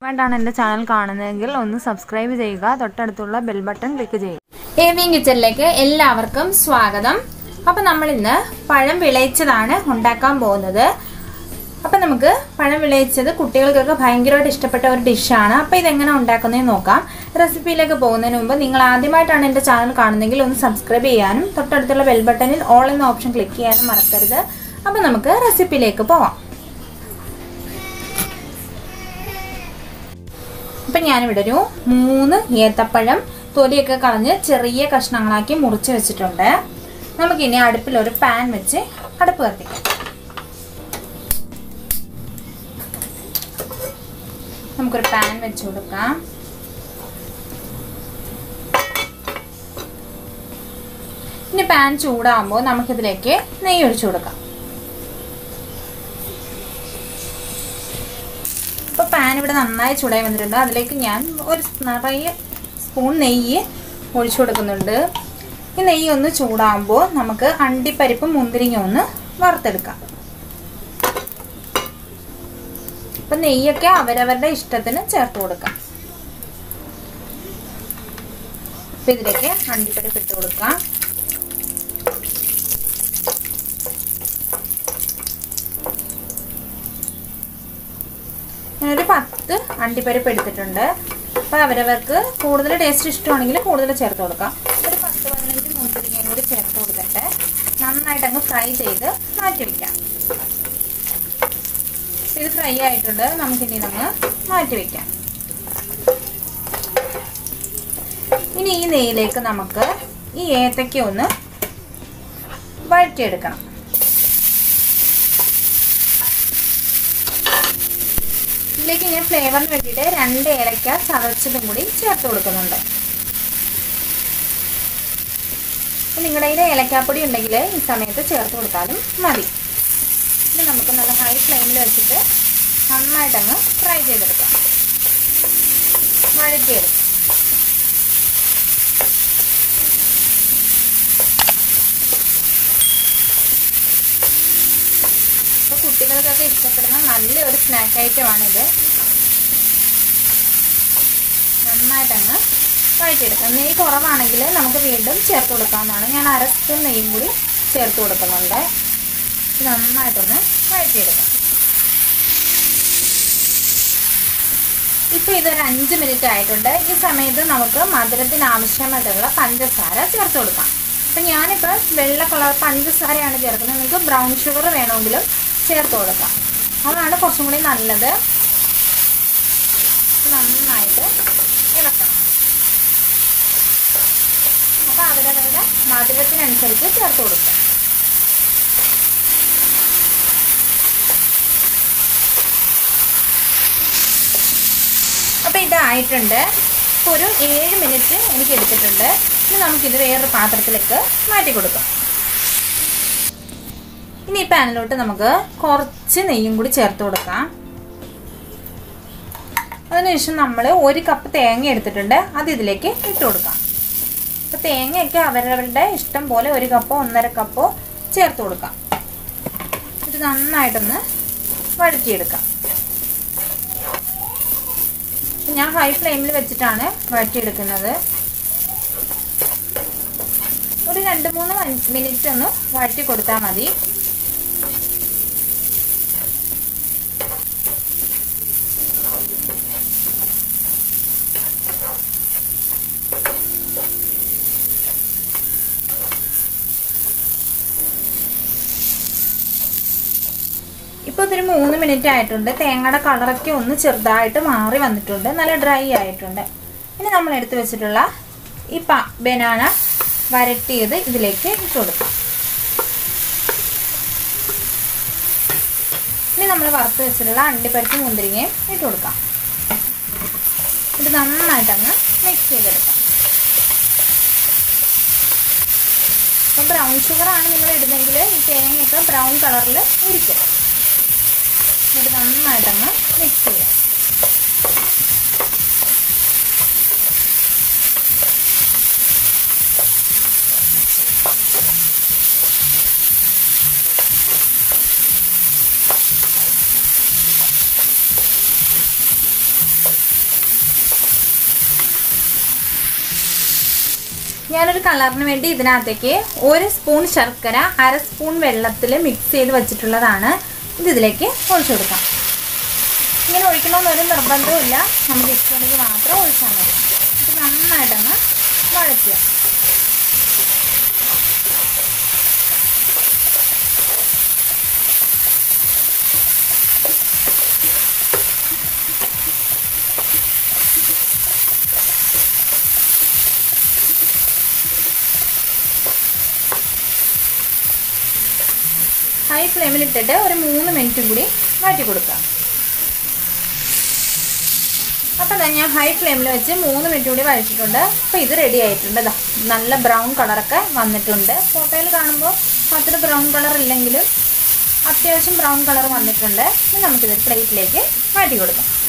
ആദ്യമായിട്ടാണ് എൻ്റെ ചാനൽ കാണുന്നതെങ്കിൽ ഒന്ന് സബ്സ്ക്രൈബ് ചെയ്യുക തൊട്ടടുത്തുള്ള ബെൽ ബട്ടൺ ക്ലിക്ക് ചെയ്യുക ഏവിയൻ കിച്ചണിലേക്ക് എല്ലാവർക്കും സ്വാഗതം അപ്പൊ നമ്മൾ ഇന്ന് പഴം വിളയിച്ചതാണ് ഉണ്ടാക്കാൻ പോകുന്നത് അപ്പൊ നമുക്ക് പഴം വിളയിച്ചത് കുട്ടികൾക്കൊക്കെ ഭയങ്കരമായിട്ട് ഇഷ്ടപ്പെട്ട ഒരു ഡിഷാണ് അപ്പൊ ഇതെങ്ങനെ ഉണ്ടാക്കുന്നതെന്ന് നോക്കാം റെസിപ്പിയിലേക്ക് പോകുന്നതിന് മുമ്പ് നിങ്ങൾ ആദ്യമായിട്ടാണ് എൻ്റെ ചാനൽ കാണുന്നതെങ്കിൽ ഒന്ന് സബ്സ്ക്രൈബ് ചെയ്യാനും തൊട്ടടുത്തുള്ള ബെൽ ബട്ടണിൽ ഓൾ എന്ന ഓപ്ഷൻ ക്ലിക്ക് ചെയ്യാനും മറക്കരുത് അപ്പൊ നമുക്ക് റെസിപ്പിയിലേക്ക് പോവാം അപ്പം ഞാനിവിടെ ഒരു മൂന്ന് ഏത്തപ്പഴം തൊലിയൊക്കെ കളഞ്ഞ് ചെറിയ കഷ്ണങ്ങളാക്കി മുറിച്ച് വെച്ചിട്ടുണ്ട് നമുക്കിനി അടുപ്പിൽ ഒരു പാൻ വെച്ച് അടുപ്പ് കത്തിക്കാം നമുക്കൊരു പാൻ വെച്ച് കൊടുക്കാം ഇനി പാൻ ചൂടാകുമ്പോൾ നമുക്കിതിലേക്ക് നെയ്യ് ഒഴിച്ചു കൊടുക്കാം ഇപ്പോൾ പാൻ ഇവിടെ നന്നായി ചൂടായി വന്നിട്ടുണ്ട് അതിലേക്ക് ഞാൻ ഒരു നിറയെ സ്പൂൺ നെയ്യ് ഒഴിച്ചു കൊടുക്കുന്നുണ്ട് ഈ നെയ്യ് ഒന്ന് ചൂടാകുമ്പോൾ നമുക്ക് അണ്ടിപ്പരിപ്പും മുന്തിരിങ്ങ ഒന്ന് വറുത്തെടുക്കാം അപ്പം നെയ്യൊക്കെ അവരവരുടെ ഇഷ്ടത്തിന് ചേർത്ത് കൊടുക്കാം അപ്പം ഇതിലേക്ക് അണ്ടിപ്പരിപ്പ് ഇട്ട് കൊടുക്കാം ഞാനൊരു പത്ത് അണ്ടിപ്പരിപ്പ് എടുത്തിട്ടുണ്ട് അപ്പോൾ അവരവർക്ക് കൂടുതൽ ടേസ്റ്റ് ഇഷ്ടമാണെങ്കിൽ കൂടുതൽ ചേർത്ത് കൊടുക്കാം ഒരു പത്ത് പതിനഞ്ച് മുന്തിരിങ്ങയും കൂടി ചേർത്ത് കൊടുത്തിട്ട് നന്നായിട്ട് അങ്ങ് ഫ്രൈ ചെയ്ത് മാറ്റി വയ്ക്കാം ഇത് ഫ്രൈ ആയിട്ടുണ്ട് നമുക്കിനി നമ്മൾ മാറ്റി വയ്ക്കാം ഇനി ഈ നെയ്യിലേക്ക് നമുക്ക് ഈ ഏത്തയ്ക്ക ഒന്ന് വഴറ്റിയെടുക്കണം ഇതിലേക്ക് ഞാൻ ഫ്ലേവറിന് വേണ്ടിയിട്ട് രണ്ട് ഏലക്ക ചതച്ചതും കൂടി ചേർത്ത് കൊടുക്കുന്നുണ്ട് നിങ്ങളുടെ കയ്യിൽ ഏലക്കാപ്പൊടി ഉണ്ടെങ്കിൽ ഈ സമയത്ത് ചേർത്ത് കൊടുത്താലും മതി ഇത് നമുക്ക് നല്ല ഹൈ ഫ്ലെയിമിൽ വെച്ചിട്ട് നന്നായിട്ടങ്ങ് ഫ്രൈ ചെയ്തെടുക്കാം വഴറ്റിയെടുക്കാം അപ്പോൾ കുട്ടികൾക്കൊക്കെ ഇഷ്ടപ്പെടുന്ന നല്ലൊരു സ്നാക്ക് ഐറ്റമാണിത് നന്നായിട്ടങ്ങ് വഴറ്റിയെടുക്കാം നെയ്യ് കുറവാണെങ്കിൽ നമുക്ക് വീണ്ടും ചേർത്ത് കൊടുക്കാവുന്നതാണ് ഞാൻ അര സ്പൂൺ നെയ്യും കൂടി ചേർത്ത് കൊടുക്കുന്നുണ്ട് നന്നായിട്ടൊന്ന് വഴറ്റിയെടുക്കാം ഇപ്പോൾ ഇതൊരു അഞ്ച് മിനിറ്റ് ആയിട്ടുണ്ട് ഈ സമയത്ത് നമുക്ക് മധുരത്തിന് ആവശ്യമായിട്ടുള്ള പഞ്ചസാര ചേർത്ത് കൊടുക്കാം അപ്പം ഞാനിപ്പോൾ വെള്ള കളർ പഞ്ചസാരയാണ് ചേർക്കുന്നത് നിങ്ങൾക്ക് ബ്രൗൺ ഷുഗർ വേണമെങ്കിലും ചേർത്ത് കൊടുക്കാം അതാണ് കുറച്ചും കൂടി നല്ലത് നന്നായിട്ട് ഇളക്കണം അപ്പോൾ അവരവരുടെ മധുരത്തിനനുസരിച്ച് ചേർത്ത് കൊടുക്കാം അപ്പോൾ ഇതായിട്ടുണ്ട് ഇപ്പോൾ ഒരു ഏഴ് മിനിറ്റ് എനിക്ക് എടുത്തിട്ടുണ്ട് ഇനി നമുക്കിത് വേറൊരു പാത്രത്തിലേക്ക് മാറ്റി കൊടുക്കാം ഇനി ഈ പാനിലോട്ട് നമുക്ക് കുറച്ച് നെയ്യും കൂടി ചേർത്ത് കൊടുക്കാം അതിനുശേഷം നമ്മൾ ഒരു കപ്പ് തേങ്ങ എടുത്തിട്ടുണ്ട് അത് ഇതിലേക്ക് ഇട്ട് കൊടുക്കാം അപ്പോൾ തേങ്ങയൊക്കെ അവരവരുടെ ഇഷ്ടം പോലെ ഒരു കപ്പോ ഒന്നര കപ്പോ ചേർത്ത് കൊടുക്കാം ഇത് നന്നായിട്ടൊന്ന് വഴറ്റിയെടുക്കാം ഞാൻ ഹൈ ഫ്ലെയിമിൽ വെച്ചിട്ടാണ് വഴറ്റിയെടുക്കുന്നത് ഒരു രണ്ട് മൂന്ന് മിനിറ്റ് ഒന്ന് വഴറ്റി കൊടുത്താൽ മതി ഇപ്പോൾ ഇതൊരു മൂന്ന് മിനിറ്റ് ആയിട്ടുണ്ട് തേങ്ങയുടെ കളറൊക്കെ ഒന്ന് ചെറുതായിട്ട് മാറി വന്നിട്ടുണ്ട് നല്ല ഡ്രൈ ആയിട്ടുണ്ട് ഇനി നമ്മൾ എടുത്തു വെച്ചിട്ടുള്ള ഈ പ ബനാന വരട്ടിയത് ഇതിലേക്ക് ഇട്ട് കൊടുക്കാം ഇനി നമ്മൾ വറുത്ത് വെച്ചിട്ടുള്ള അണ്ടിപ്പരിപ്പ് മുന്തിരിങ്ങയും ഇട്ട് കൊടുക്കാം ഇത് നന്നായിട്ടങ്ങ് മിക്സ് ചെയ്തെടുക്കാം അപ്പം ബ്രൗൺ ഷുഗറാണ് നിങ്ങൾ ഇടുന്നെങ്കിൽ ഈ തേങ്ങയൊക്കെ ബ്രൗൺ കളറിൽ ഇരിക്കും ഇത് നന്നായിട്ടങ്ങ് മിക്സ് ചെയ്യാം ഞാനൊരു കളറിന് വേണ്ടി ഇതിനകത്തേക്ക് ഒരു സ്പൂൺ ശർക്കര അര സ്പൂൺ വെള്ളത്തിൽ മിക്സ് ചെയ്ത് വെച്ചിട്ടുള്ളതാണ് ഇത് ഇതിലേക്ക് ഒഴിച്ചു കൊടുക്കാം ഇങ്ങനെ ഒഴിക്കണമെന്നൊരു നിർബന്ധവുമില്ല നമുക്ക് ഇഷ്ടമുണ്ടെങ്കിൽ മാത്രം ഒഴിച്ചാൽ മതി ഇത് നന്നായിട്ടൊന്ന് വഴറ്റുക ഹൈ ഫ്ലെയിമിലിട്ടിട്ട് ഒരു മൂന്ന് മിനിറ്റും കൂടി മാറ്റി കൊടുക്കാം അപ്പം തന്നെ ഞാൻ ഹൈ ഫ്ലെയിമിൽ വെച്ച് മൂന്ന് മിനിറ്റ് കൂടി വഴച്ചിട്ടുണ്ട് അപ്പോൾ ഇത് റെഡി ആയിട്ടുണ്ട് ദാ നല്ല ബ്രൗൺ കളറൊക്കെ വന്നിട്ടുണ്ട് ഫോട്ടോയിൽ കാണുമ്പോൾ അത്ര ബ്രൗൺ കളർ ഇല്ലെങ്കിലും അത്യാവശ്യം ബ്രൗൺ കളർ വന്നിട്ടുണ്ട് ഇനി നമുക്കിത് പ്ലേറ്റിലേക്ക് മാറ്റി കൊടുക്കാം